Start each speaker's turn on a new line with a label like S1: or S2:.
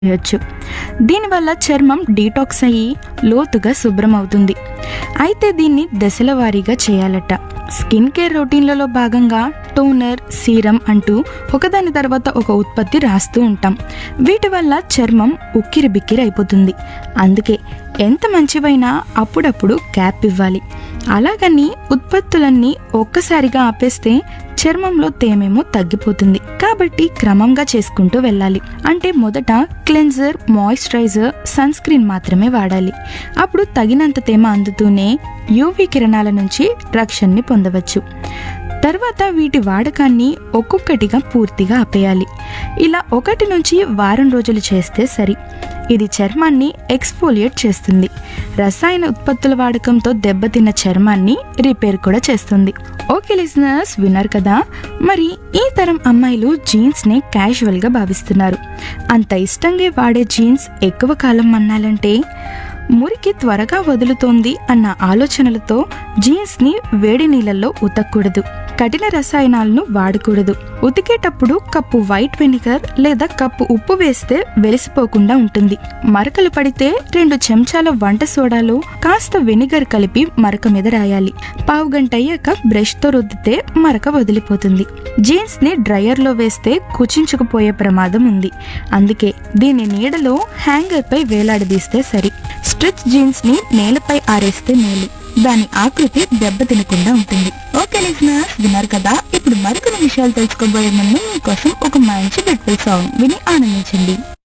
S1: చేయొచ్చు దీనివల్ల చర్మం డీటాక్స్ అయ్యి లోతుగా శుభ్రం అవుతుంది అయితే దీన్ని దశల వారీగా చేయాలట స్కిన్ కేర్ రొటీన్లలో భాగంగా టోనర్ సీరం అంటూ ఒకదాని తర్వాత ఒక ఉత్పత్తి రాస్తూ ఉంటాం వీటి వల్ల చర్మం ఉక్కిరి బిక్కిరి అయిపోతుంది అందుకే ఎంత మంచివైనా అప్పుడప్పుడు గ్యాప్ ఇవ్వాలి అలాగని ఉత్పత్తులన్నీ ఒక్కసారిగా ఆపేస్తే చర్మంలో తేమేమో తగ్గిపోతుంది కాబట్టి క్రమంగా చేసుకుంటూ వెళ్ళాలి అంటే మొదట క్లెన్జర్ మాయిశ్చరైజర్ సన్ స్క్రీన్ మాత్రమే వాడాలి అప్పుడు తగినంత తేమ అందుతూనే యూవీ కిరణాల నుంచి రక్షణని పొందవచ్చు తర్వాత వీటి వాడకాన్ని ఒక్కొక్కటిగా పూర్తిగా ఆపేయాలి ఇలా ఒకటి నుంచి వారం రోజులు చేస్తే సరి ఇది చర్మాన్ని ఎక్స్ఫోలియేట్ చేస్తుంది రసాయన ఉత్పత్తుల వాడకంతో దెబ్బతిన్న చర్మాన్ని రిపేర్ కూడా చేస్తుంది ఓకే లిజనర్స్ విన్నారు కదా మరి ఈ తరం అమ్మాయిలు జీన్స్ని క్యాజువల్గా భావిస్తున్నారు అంత ఇష్టంగా వాడే జీన్స్ ఎక్కువ కాలం మన్నాలంటే మురికి త్వరగా వదులుతోంది అన్న ఆలోచనలతో జీన్స్ని వేడి నీళ్ళల్లో ఉతకూడదు కఠిన రసాయనాలను వాడకూడదు ఉతికేటప్పుడు కప్పు వైట్ వెనిగర్ లేదా కప్పు ఉప్పు వేస్తే వెలిసిపోకుండా ఉంటుంది మరకలు పడితే రెండు చెంచాల వంట సోడాలో కాస్త వెనిగర్ కలిపి మరక మీద రాయాలి పావు గంట అయ్యాక బ్రష్ తో రుద్దితే మరక వదిలిపోతుంది జీన్స్ ని డ్రయర్ లో వేస్తే కుచించుకుపోయే ప్రమాదం ఉంది అందుకే దీని నీడలో హ్యాంగర్ పై వేలాడదీస్తే సరి స్ట్రిచ్ జీన్స్ ని నేలపై ఆరేస్తే మేలు దాని ఆకృతి దెబ్బతినకుండా ఉంటుంది ఓకే లిజనర్స్ విన్నారు కదా ఇప్పుడు మరికొన్ని విషయాలు తెలుసుకోబోయే ముందు మీకోసం ఒక మంచి బిట్ఫుల్ సాంగ్ విని ఆనందించండి